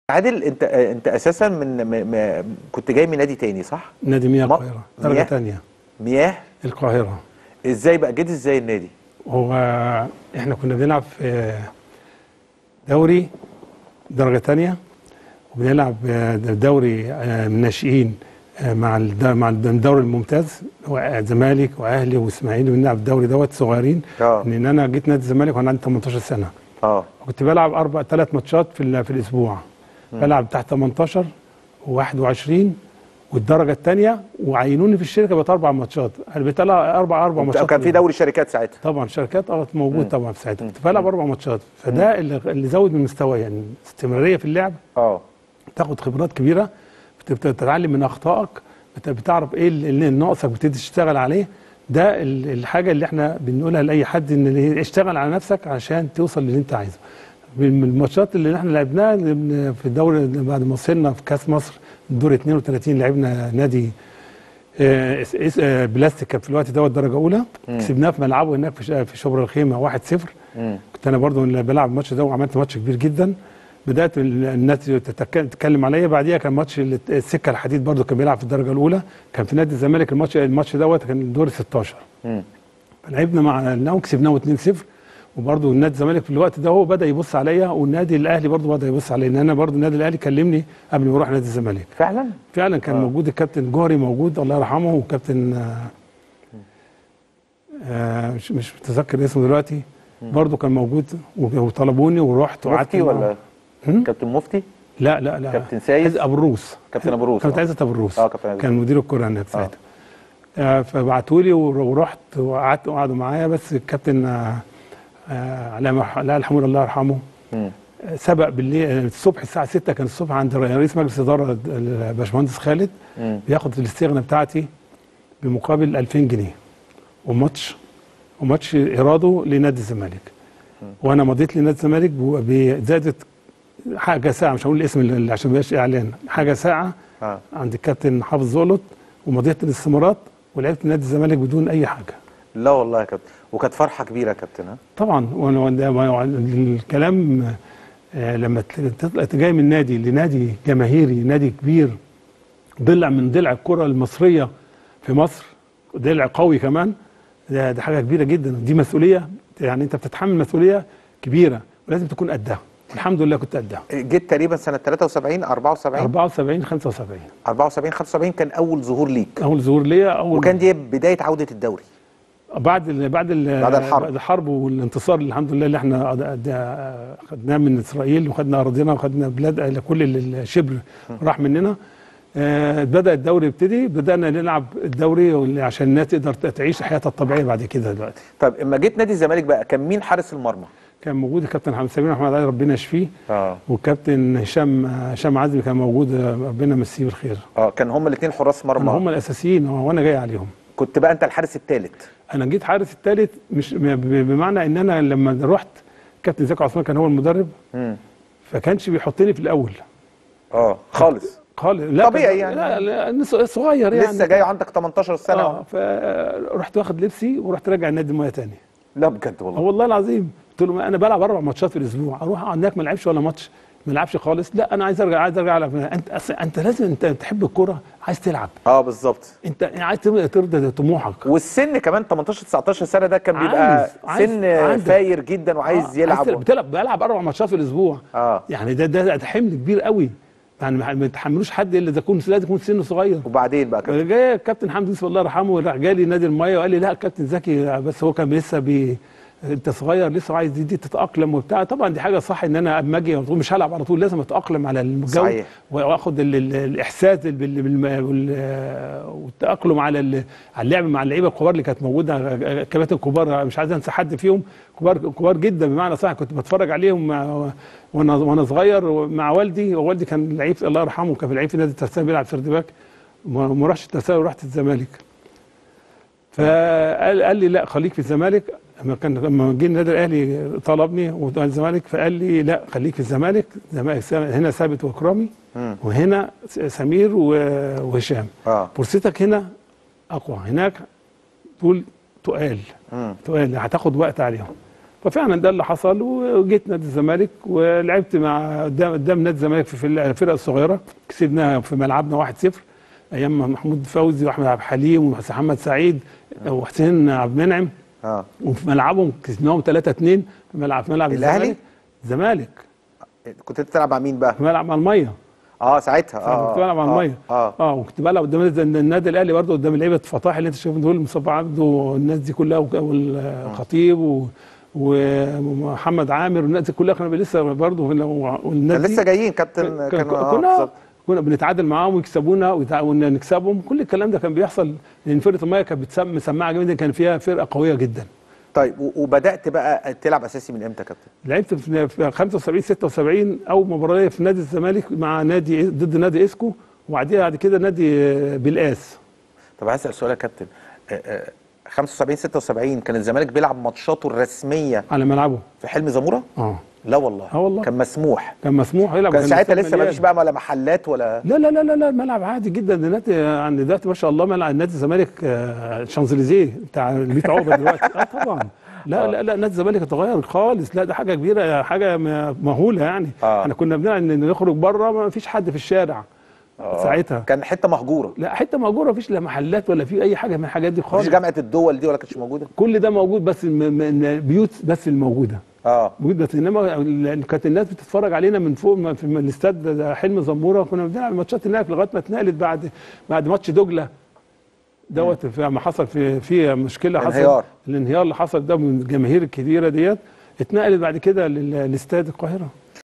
عادل انت انت اساسا من م... م... كنت جاي من نادي تاني صح؟ نادي مياه ما- القاهرة درجة مياه؟ تانية مياه القاهرة ازاي بقى جيت ازاي النادي؟ هو احنا كنا بنلعب في دوري درجة تانية وبنلعب دوري آه، من ناشئين آه، مع الد- مع الدوري الممتاز هو زمالك واهلي واسماعيلي بنلعب الدوري دوت صغيرين اه ان انا جيت نادي الزمالك وانا عندي 18 سنه اه كنت بلعب اربع ثلاث ماتشات في ال- في الاسبوع بلعب تحت 18 و21 والدرجه الثانيه وعينوني في الشركه بقيت اربع ماتشات انا بقيت ألعب اربع اربع ماتشات كان في دوري شركات ساعتها طبعا شركات اه موجود طبعا في ساعتها كنت بلعب اربع ماتشات فده اللي, اللي زود من مستواي يعني استمراريه في اللعب اه تاخد خبرات كبيره بت- بت- بتتعلم من اخطائك بت- بتعرف ايه اللي اللي ناقصك بتبتدي تشتغل عليه ده ال- الحاجه اللي احنا بنقولها لاي حد ان اللي- اشتغل على نفسك عشان توصل للي انت عايزه من الماتشات اللي احنا لعبناها اللي بن- في الدوري بعد ما وصلنا في كاس مصر دور 32 لعبنا نادي آه، اس- اس- آه، بلاستيك كان في الوقت دوت درجه اولى كسبناه في ملعبه هناك في ش- في شبرا الخيمه 1-0 مم. كنت انا برضو اللي بلعب الماتش ده وعملت ماتش كبير جدا بدات ال- الناس تتك- تتكلم عليا بعديها كان ماتش ال- السكه الحديد برضو كان بيلعب في الدرجه الاولى كان في نادي الزمالك الماتش الماتش دوت كان دور 16 مم. لعبنا مع الناو كسبناه 2-0 وبرضه النادي الزمالك في الوقت ده هو بدا يبص عليا والنادي الاهلي برضه بدا يبص عليا لان انا برضه النادي الاهلي كلمني قبل ما اروح نادي الزمالك فعلا؟ فعلا كان آه. موجود الكابتن جوهري موجود الله يرحمه وكابتن آه آه مش مش متذكر اسمه دلوقتي برضه كان موجود وطلبوني ورحت وقعدت مفتي معاهم. ولا هم؟ كابتن مفتي؟ لا لا لا كابتن سيد؟ عز ابو الروس كابتن أبو الروس، كابتن آه. عزت ابو الروس آه، كابتن عزت. كان مدير الكره هناك ساعتها آه فبعتوا لي ور- ورحت وقعدت وقعدوا معايا بس الكابتن آه آه علاء مح- علاء الحمود الله يرحمه مم. آه، سبق بالليل الصبح الساعه 6 كان الصبح عند رئيس مجلس اداره الباشمهندس خالد مم. بياخد الاستغنى بتاعتي بمقابل 2000 جنيه وماتش وماتش اراده لنادي الزمالك وانا مضيت لنادي الزمالك ب- بزادت حاجه ساعه مش هقول الاسم اللي- عشان ما يبقاش اعلان حاجه ساعه اه عند الكابتن حافظ زولط ومضيت الاستمارات ولعبت نادي الزمالك بدون اي حاجه لا والله يا كابتن وكانت فرحه كبيره يا كابتن ها؟ طبعا وانا وأنا- وأنا- الكلام آه، لما تطلع جاي من نادي لنادي جماهيري نادي كبير ضلع من ضلع الكره المصريه في مصر ضلع قوي كمان ده, ده حاجه كبيره جدا دي مسؤوليه يعني انت بتتحمل مسؤوليه كبيره ولازم تكون قدها الحمد لله كنت قدها جيت تقريبا سنه 73 74 74 75 74 75 كان اول ظهور ليك اول ظهور ليا اول وكان دي بدايه عوده الدوري بعد ال بعد ال بعد الحرب. بعد الحرب والانتصار اللي الحمد لله اللي احنا أد- أد- خدناه من اسرائيل وخدنا اراضينا وخدنا بلاد كل ال- الشبر راح مننا آه بدا الدوري يبتدي بدانا نلعب الدوري عشان الناس تقدر تعيش حياتها الطبيعيه بعد كده دلوقتي طب اما جيت نادي الزمالك بقى كان مين حارس المرمى؟ كان موجود الكابتن حمد سمير احمد علي ربنا يشفيه اه والكابتن هشام هشام عزمي كان موجود آه، ربنا يمسيه بالخير اه كان هما الاثنين حراس مرمى هم الاساسيين وانا جاي عليهم كنت بقى انت الحارس الثالث انا جيت حارس الثالث مش ب- ب- بمعنى ان انا لما رحت كابتن زكي عثمان كان هو المدرب امم فكانش بيحطني في الاول اه خالص قال لا طبيعي كان- يعني. لا لا ص- صغير يعني لسه جاي عندك 18 سنه اه فرحت واخد لبسي ورحت راجع النادي الميه تاني لا بجد اه والله والله العظيم قلت له ما انا بلعب اربع ماتشات في الاسبوع اروح اقعد هناك ما العبش ولا ماتش ما العبش خالص لا انا عايز ارجع عايز ارجع العب انت أصل انت لازم انت تحب الكوره عايز تلعب اه بالظبط انت عايز تم- ترضي طموحك والسن كمان 18 19 سنه ده كان بيبقى عايز- عايز- سن عندك. فاير جدا وعايز آه، يلعب تلعب بتلعب بلعب اربع ماتشات في الاسبوع اه يعني ده ده ده حمل كبير قوي يعني ما ما يتحملوش حد الا اذا يكون لازم يكون سنه صغير وبعدين بقى كده جاي الكابتن حمدي يوسف الله يرحمه راح جالي نادي الميه وقال لي لا الكابتن زكي بس هو كان لسه بي انت صغير لسه عايز دي, دي تتاقلم وبتاع طبعا دي حاجه صح ان انا اما اجي على طول مش هلعب على طول لازم اتاقلم على الجو صحيح. واخد ال ال الاحساس بال- بال- بال- والتاقلم على ال- على اللعب مع اللعيبه الكبار اللي كانت موجوده كباتن كبار مش عايز انسى حد فيهم كبار كبار جدا بمعنى صح كنت بتفرج عليهم مع- وانا وانا صغير مع والدي ووالدي كان لعيب الله يرحمه كان لعيب في نادي الترسانه بيلعب سيرد باك ما ما رحتش الترسانه ورحت الزمالك فقال قال لي لا خليك في الزمالك لما كان لما جه النادي الاهلي طلبني وبتاع الزمالك فقال لي لا خليك في الزمالك زمالك هنا ثابت واكرامي مم. وهنا س- سمير و- وهشام اه فرصتك هنا اقوى هناك تقول تقال مم. تقال هتاخد وقت عليهم ففعلا ده اللي حصل وجيت نادي الزمالك ولعبت مع قدام قدام نادي الزمالك في في الفرق الصغيره كسبناها في ملعبنا 1-0 ايام محمود فوزي واحمد عبد الحليم ومحمد سعيد وحسين عبد المنعم اه وفي ملعبهم كسبناهم 3 2 في ملعب في ملعب الأهلي؟ الزمالك الزمالك كنت انت بتلعب مع مين بقى في ملعب على الميه اه ساعتها اه كنت بلعب على آه، الميه اه اه وكنت بلعب قدام النادي- النادي الاهلي برضه قدام لعيبه فطاح اللي انت شايفهم دول مصطفى عبده والناس دي كلها وك- والخطيب و- ومحمد عامر والناس دي كلها كانوا لسه برضه في- والناس كان دي لسه جايين كابتن كان- كانوا آه، كنا بالظبط. كنا بنتعادل معاهم ويكسبونا ويتع- ونكسبهم كل الكلام ده كان بيحصل لان فرقه الميه كانت بتسم- مسمعه جامد كان فيها فرقه قويه جدا طيب و- وبدات بقى تلعب اساسي من امتى يا كابتن لعبت في في 75 76 اول مباراه ليا في نادي الزمالك مع نادي ضد نادي اسكو وبعديها بعد كده نادي آه، بلقاس طب عايز اسال سؤال يا كابتن آه، آه، 75 76 كان الزمالك بيلعب ماتشاته الرسميه على ملعبه في حلم زموره اه لا والله آه والله. كان مسموح كان مسموح يلعب كان ساعتها الاستاد لسه ما مليان. فيش بقى ولا محلات ولا لا لا لا لا لا الملعب عادي جدا ده نادي عند دلوقتي ما شاء الله ملعب نادي الزمالك آه، شانزليزيه بتاع 100 عقبه دلوقتي اه طبعا لا لا لا نادي الزمالك اتغير خالص لا ده حاجه كبيره حاجه م- مهوله يعني آه. احنا كنا بنلعب إن نخرج بره ما فيش حد في الشارع آه. ساعتها كان حته مهجوره لا حته موجوده ما فيش لا محلات ولا في اي حاجه من الحاجات دي خالص مفيش جامعه الدول دي ولا كانتش موجوده كل ده موجود بس الم- م- البيوت بس الموجوده اه موجود بس انما ال- كانت الناس بتتفرج علينا من فوق ما- في الاستاد ده حلم زموره كنا بنلعب ماتشات هناك لغايه ما اتنقلت بعد بعد ماتش دجله دوت في ما حصل في في مشكله حصل انهيار. الانهيار اللي حصل ده من الجماهير الكبيره ديت اتنقلت بعد كده لل- لاستاد القاهره